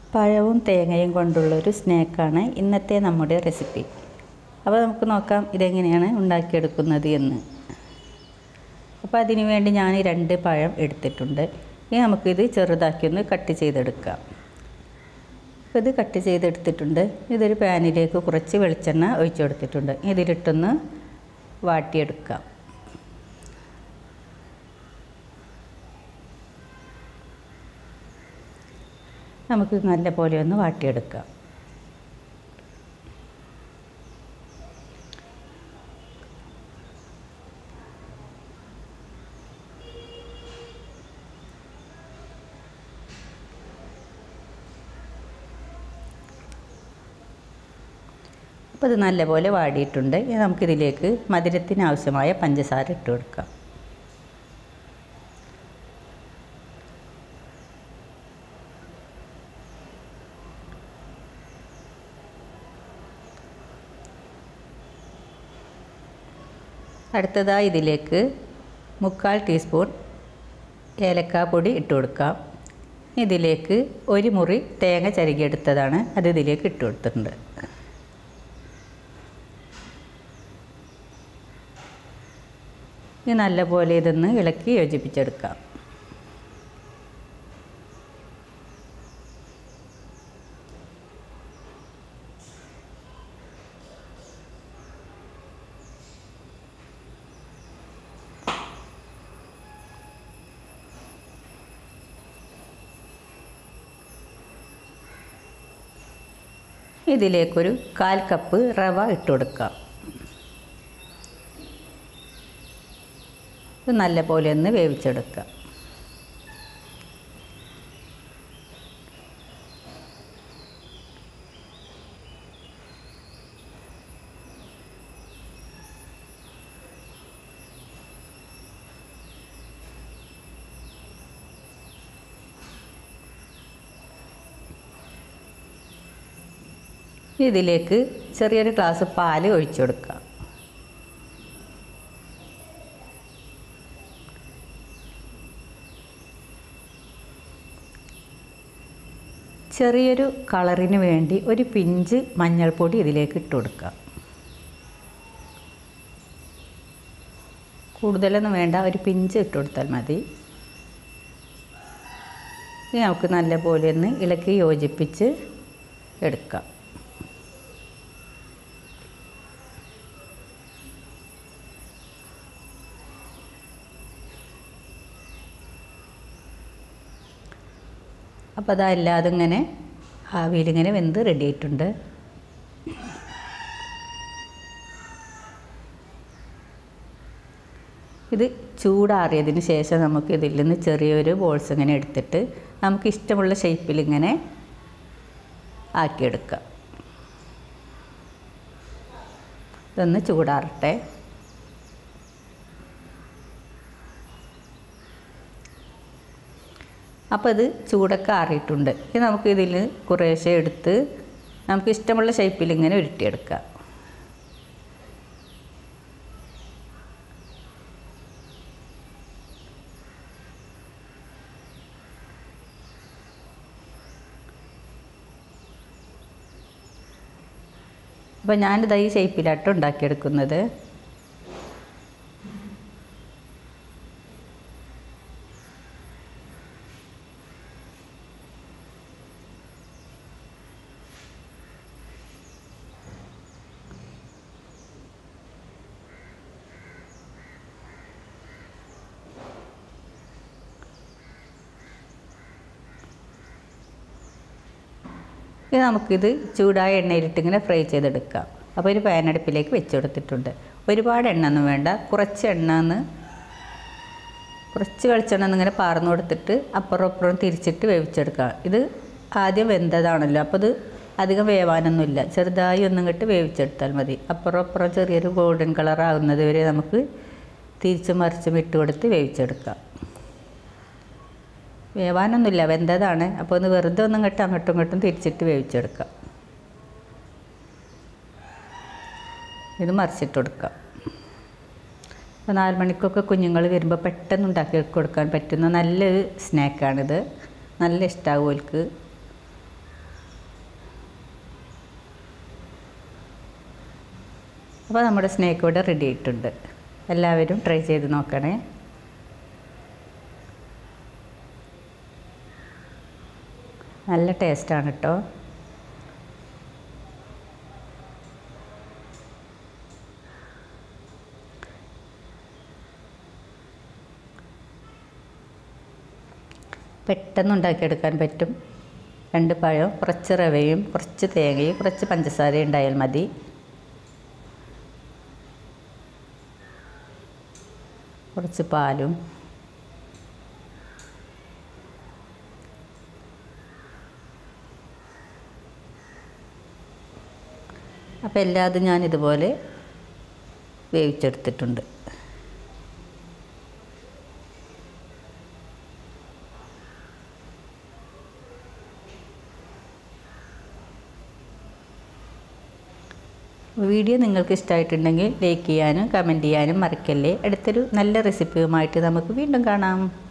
പഴവും തേങ്ങയും കൊണ്ടുള്ളൊരു സ്നാക്കാണ് ഇന്നത്തെ നമ്മുടെ റെസിപ്പി അപ്പോൾ നമുക്ക് നോക്കാം ഇതെങ്ങനെയാണ് ഉണ്ടാക്കിയെടുക്കുന്നത് എന്ന് അപ്പോൾ അതിനു വേണ്ടി ഞാൻ രണ്ട് പഴം എടുത്തിട്ടുണ്ട് ഇനി നമുക്കിത് ചെറുതാക്കി ഒന്ന് കട്ട് ചെയ്തെടുക്കാം അപ്പോൾ ഇത് കട്ട് ചെയ്തെടുത്തിട്ടുണ്ട് ഇതൊരു പാനിലേക്ക് കുറച്ച് വെളിച്ചെണ്ണ ഒഴിച്ചു കൊടുത്തിട്ടുണ്ട് ഇതിലിട്ടൊന്ന് വാട്ടിയെടുക്കാം നമുക്ക് നല്ല പോലെ ഒന്ന് വാട്ടിയെടുക്കാം അപ്പോൾ ഇത് നല്ലപോലെ വാടിയിട്ടുണ്ട് ഇനി നമുക്കിതിലേക്ക് മധുരത്തിന് ആവശ്യമായ പഞ്ചസാര ഇട്ട് കൊടുക്കാം അടുത്തതായി ഇതിലേക്ക് മുക്കാൽ ടീസ്പൂൺ ഏലക്കാപ്പൊടി ഇട്ട് കൊടുക്കാം ഇതിലേക്ക് ഒരു മുറി തേങ്ങ ചരുകിയെടുത്തതാണ് അത് ഇതിലേക്ക് ഇട്ട് കൊടുത്തിട്ടുണ്ട് ഇനി നല്ലപോലെ ഇതൊന്ന് ഇളക്കി യോജിപ്പിച്ചെടുക്കാം ഇതിലേക്കൊരു കാൽ കപ്പ് റവ ഇട്ട് കൊടുക്കാം ഇത് നല്ല പോലെ ഒന്ന് വേവിച്ചെടുക്കുക ഇതിലേക്ക് ചെറിയൊരു ഗ്ലാസ് പാല് ഒഴിച്ചു കൊടുക്കുക ചെറിയൊരു കളറിന് വേണ്ടി ഒരു പിഞ്ച് മഞ്ഞൾപ്പൊടി ഇതിലേക്ക് ഇട്ട് കൊടുക്കാം കൂടുതലൊന്നും വേണ്ട ഒരു പിഞ്ച് ഇട്ട് കൊടുത്താൽ മതി ഇനി നമുക്ക് നല്ലപോലെ ഒന്ന് ഇളക്കി യോജിപ്പിച്ച് എടുക്കാം അപ്പോൾ അതല്ലാതെ ഇങ്ങനെ ആവിയിലിങ്ങനെ വെന്ത് റെഡി ആയിട്ടുണ്ട് ഇത് ചൂടാറിയതിന് ശേഷം നമുക്ക് ഇതിൽ നിന്ന് ചെറിയൊരു ബോൾസ് ഇങ്ങനെ എടുത്തിട്ട് നമുക്ക് ഇഷ്ടമുള്ള ഷേപ്പിൽ ഇങ്ങനെ ആക്കിയെടുക്കാം ഇതൊന്ന് ചൂടാറട്ടെ അപ്പോൾ ഇത് ചൂടൊക്കെ ആറിയിട്ടുണ്ട് ഇനി നമുക്ക് ഇതിൽ കുറേശ്ശെ എടുത്ത് നമുക്ക് ഇഷ്ടമുള്ള ഷേപ്പിൽ ഇങ്ങനെ ഉരുട്ടിയെടുക്കാം അപ്പോൾ ഞാനിത് ഈ ഷേപ്പിലാട്ടോ ഉണ്ടാക്കിയെടുക്കുന്നത് ഇനി നമുക്കിത് ചൂടായ എണ്ണയിലിട്ട് ഇങ്ങനെ ഫ്രൈ ചെയ്തെടുക്കാം അപ്പോൾ ഒരു പാനടുപ്പിലേക്ക് വെച്ച് കൊടുത്തിട്ടുണ്ട് ഒരുപാട് എണ്ണ ഒന്നും വേണ്ട കുറച്ച് എണ്ണ ഒന്ന് കുറച്ച് വെളിച്ചെണ്ണ ഇങ്ങനെ പാർന്നു കൊടുത്തിട്ട് അപ്പുറം അപ്പുറം തിരിച്ചിട്ട് വേവിച്ചെടുക്കാം ഇത് ആദ്യം വെന്തതാണല്ലോ അപ്പോൾ ഇത് അധികം വേവാനൊന്നുമില്ല ചെറുതായി ഒന്നും ഇങ്ങോട്ട് വേവിച്ചെടുത്താൽ മതി അപ്പുറം അപ്പുറം ചെറിയൊരു ഗോൾഡൻ കളർ ആകുന്നത് വരെ നമുക്ക് തിരിച്ചും മറിച്ചും ഇട്ട് കൊടുത്ത് വേവിച്ചെടുക്കാം വേവാനൊന്നുമില്ല വെന്തതാണ് അപ്പോൾ ഒന്ന് വെറുതെ ഒന്നും ഇങ്ങോട്ട് അങ്ങോട്ടും ഇങ്ങോട്ടും തിരിച്ചിട്ട് വേവിച്ചെടുക്കാം ഇത് മറിച്ചിട്ട് കൊടുക്കാം അപ്പോൾ നാല് മണിക്കൊക്കെ കുഞ്ഞുങ്ങൾ വരുമ്പോൾ പെട്ടെന്ന് ഉണ്ടാക്കി കൊടുക്കാൻ പറ്റുന്ന നല്ലൊരു സ്നാക്കാണിത് നല്ല ഇഷ്ടമാവും ഓൽക്ക് അപ്പോൾ നമ്മുടെ സ്നേക്ക് ഇവിടെ റെഡി ആയിട്ടുണ്ട് എല്ലാവരും ട്രൈ ചെയ്ത് നോക്കണേ നല്ല ടേസ്റ്റാണ് കേട്ടോ പെട്ടെന്ന് ഉണ്ടാക്കിയെടുക്കാൻ പറ്റും രണ്ട് പഴം കുറച്ച് റവയും കുറച്ച് തേങ്ങയും കുറച്ച് പഞ്ചസാരയും ഉണ്ടായാൽ മതി കുറച്ച് പാലും അപ്പോൾ എല്ലാതും ഞാൻ ഇതുപോലെ വേവിച്ചെടുത്തിട്ടുണ്ട് വീഡിയോ നിങ്ങൾക്ക് ഇഷ്ടമായിട്ടുണ്ടെങ്കിൽ ലൈക്ക് ചെയ്യാനും കമൻറ്റ് ചെയ്യാനും മറക്കല്ലേ അടുത്തൊരു നല്ല റെസിപ്പിയുമായിട്ട് നമുക്ക് വീണ്ടും കാണാം